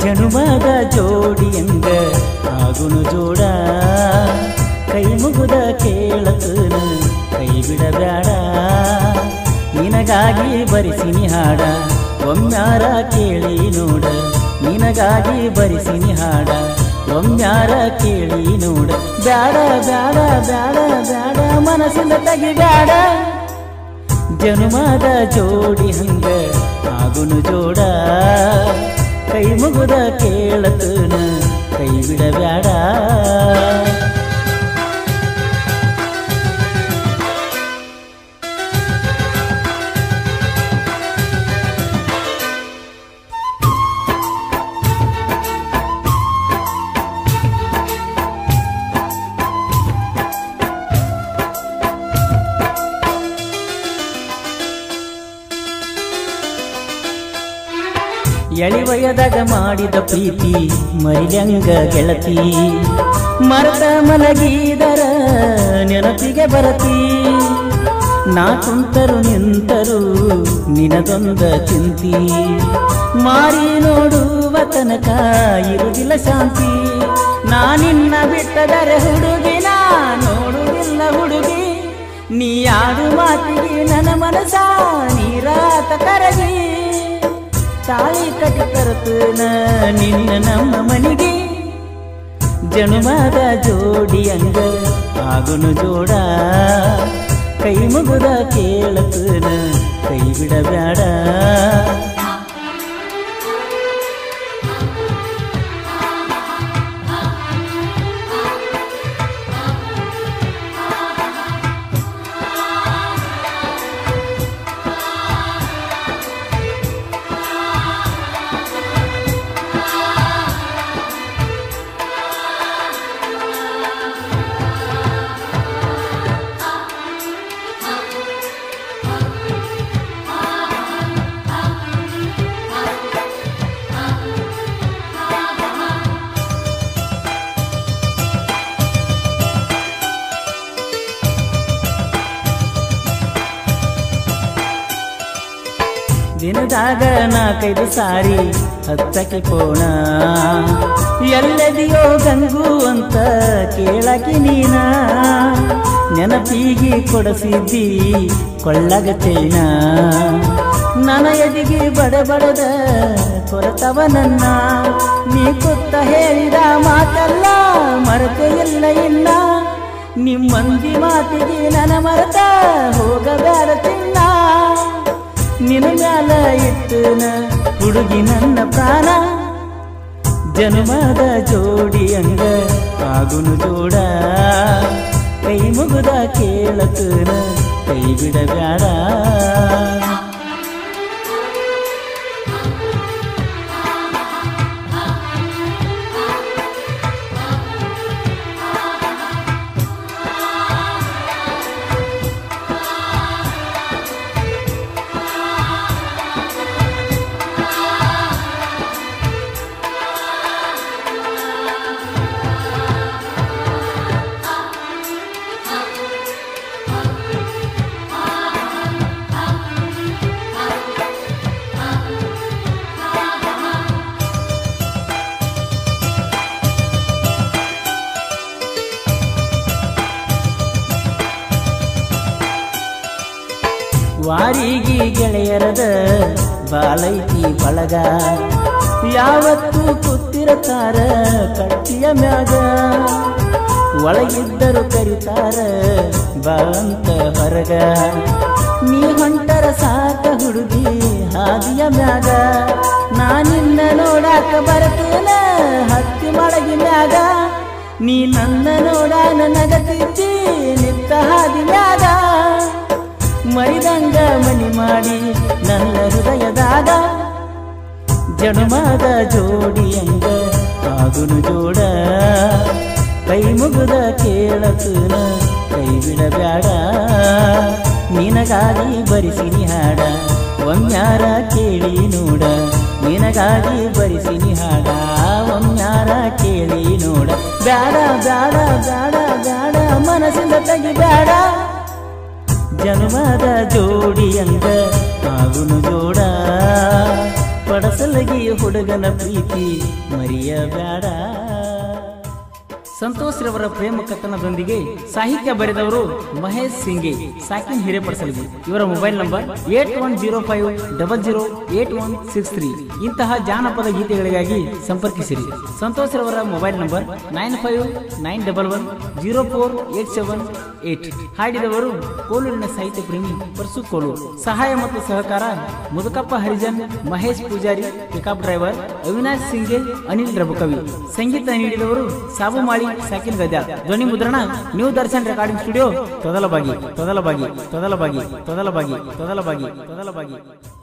ಜನುಮದ ಜೋಡಿಯಂಗ ಆಗುನು ಜೋಡ ಕೈ ಮುಗುದ ಕೇಳತನ ಕೈ ಬಿಡಬ್ಯಾಡ ನಿನಗಾಗಿ ಬರಿಸಿನಿ ಹಾಡ ಒಮ್ಮ್ಯಾರ ಕೇಳಿ ನೋಡ ನಿನಗಾಗಿ ಬರಿಸಿನಿ ಹಾಡ ಒಮ್ಮ್ಯಾರ ಕೇಳಿ ನೋಡ ಬ್ಯಾಡ ಬ್ಯಾಡ ಬ್ಯಾಡ ಬ್ಯಾಡ ಮನಸ್ಸಿಂದ ತೆಗಿ ಬ್ಯಾಡ ಜನುಮದ ಜೋಡಿ ಹಂಗ ಆಗುನು ಜೋಡ ಕೈ ಮುಗುದ ಕೇಳತನ ಕೈ ಬಿಡಬ್ಯಾಡ ಎಳಿವಯದಾಗ ಮಾಡಿದ ಪ್ರೀತಿ ಮರಿಲಂಗ ಗೆಳತಿ ಮರದ ಮಲಗಿದರ ನೆನಪಿಗೆ ಬರತಿ ನಾ ಕುಂತರು ನಿಂತರು ನಿನದೊಂದ ಚಿಂತಿ ಮಾರಿ ನೋಡುವ ತನಕ ಇರುವುದಿಲ್ಲ ಶಾಂತಿ ನಾ ನಿನ್ನ ಬಿಟ್ಟದರೆ ಹುಡುಗಿನ ನೋಡುವುದಿಲ್ಲ ಹುಡುಗಿ ನೀ ಆಡು ಮಾತಿಗೆ ನನ್ನ ಮನಸ ನೀರಾತ ಕರಗಿ ತಾಳಿ ಕಟಿ ತರುತ್ತನ ನಿನ್ನ ನಮ್ಮ ಮನೆಗೆ ಜನುಮದ ಜೋಡಿ ಅಂಗ ಆಗುನು ಜೋಡ ಕೈ ಮುಗುದ ಕೇಳತನ ಕೈ ಬಿಡಬ್ಯಾಡ ದಿನದಾಗ ನಾಲ್ಕೈದು ಸಾರಿ ಹತ್ತಕ್ಕೆ ಪೋಣ ಎಲ್ಲದಿಯೋ ಗಂಗು ಅಂತ ಕೇಳಕ್ಕೆ ನೀನ ನೆನಪಿಗೆ ಕೊಡಸಿದ್ದಿ ಕೊಳ್ಳಗ ಚೈನ ನನ್ನ ಎದಿಗೆ ಬಡ ಬಡದ ಕೊರತವ ನನ್ನ ನೀ ಕೊತ್ತ ಹೇಳಿದ ಮಾತಲ್ಲ ಮರೆತೆ ಇಲ್ಲ ಇಲ್ಲ ನಿಮ್ಮಂದಿ ಮಾತಿಗೆ ನನ್ನ ಮರೆತ ಹೋಗಬೇಡ ತಿನ್ನ ನಿನ್ನ ಮ್ಯಾಲ ಇಟ್ಟನ ಹುಡುಗಿ ನನ್ನ ಪ್ರಾಣ ಜನ್ಮದ ಜೋಡಿ ಅಂಗ ಆಗುನು ಜೋಡ ಕೈ ಮುಗುದ ಕೇಳತನ ಕೈ ಬಿಡಬ್ಯಾಡ ವಾರಿಗೆ ಗೆಳೆಯರದ ಬಾಲೈತಿ ಬಳಗ ಯಾವತ್ತೂ ಕೂತಿರತಾರ ಕಟ್ಟಿಯ ಮ್ಯಾಗ ಒಳಗಿದ್ದರು ಕರಿತಾರ ಬಾಂತ ಹೊರಗ ನೀ ಹೊಂಟರ ಸಾಕ ಹುಡುಗಿ ಹಾದಿಯ ಮ್ಯಾಗ ನಾನಿನ್ನ ನೋಡಾಕ ಬರ್ತೇನ ಹತ್ತಿ ಮಳಗಿ ಮ್ಯಾಗ ನೀ ನನ್ನ ನೋಡಾನ ನಗತಿದ್ದಿ ನಿತ್ತ ಹಾದಿ ಮ್ಯಾಗ ಮರಿದಂಗ ಮನಿ ಮಾಡಿ ನನ್ನ ಹೃದಯದಾಗ ಜನುಮದ ಜೋಡಿಯಂಗ ಆಗುನು ಜೋಡ ಕೈ ಮುಗುದ ಕೇಳತನ ಕೈ ಬಿಡಬ್ಯಾಡ ನಿನಗಾಗಿ ಬರಿಸಿನಿ ಹಾಡ ಒಮ್ಮ್ಯಾರ ಕೇಳಿ ನೋಡ ನಿನಗಾಗಿ ಬರಿಸಿನಿ ಹಾಡ ಒಮ್ಮ್ಯಾರ ಕೇಳಿ ನೋಡ ಬ್ಯಾಡ ಬ್ಯಾಡ ಬ್ಯಾಡ ಬ್ಯಾಡ ಮನಸ್ಸಿಂದ ತೆಗಿ ಬ್ಯಾಡ ಜನ್ಮದ ಜೋಡಿಯಂಗ ಆಗುನು ಜೋಡ ಪಡಸಲಗಿ ಹುಡುಗನ ಪ್ರೀತಿ ಮರಿಯಬೇಡ ಸಂತೋಷ್ ರವರ ಪ್ರೇಮ ಕಥನದೊಂದಿಗೆ ಸಾಹಿತ್ಯ ಬರೆದವರು ಮಹೇಶ್ ಸಿಂಗೆ ಸಾಕಿನ್ ಹಿರೇಪಡಸಲಗಿ ಇವರ mobile number eight one zero five double zero eight one six three ಇಂತಹ ಜಾನಪದ ಗೀತೆಗಳಿಗಾಗಿ ಸಂಪರ್ಕಿಸಿರಿ ಸಂತೋಷ್ ರವರ mobile number nine five nine double one zero four eight seven eight ಹಾಡಿದವರು ಕೋಲೂರಿನ ಸಾಹಿತ್ಯ ಪ್ರೇಮಿ ಪರ್ಸು ಕೋಲೂರು ಸಹಾಯ ಮತ್ತು ಸಹಕಾರ ಮುದುಕಪ್ಪ ಹರಿಜನ್ ಮಹೇಶ್ ಪೂಜಾರಿ ಪಿಕಪ್ ಡ್ರೈವರ್ ಅವಿನಾಶ್ ಸಿಂಗೆ ಅನಿಲ್ ರಬಕವಿ ಸಂಗೀತ ನೀಡಿದವರು ಸಾಬುಮಾಳಿ ಸಾಕಿನ್ ಗದ್ಯ ಧ್ವನಿ ಮುದ್ರಣ new Darshan recording studio Todalabagi Todalabagi Todalabagi Todalabagi Todalabagi Todalbagi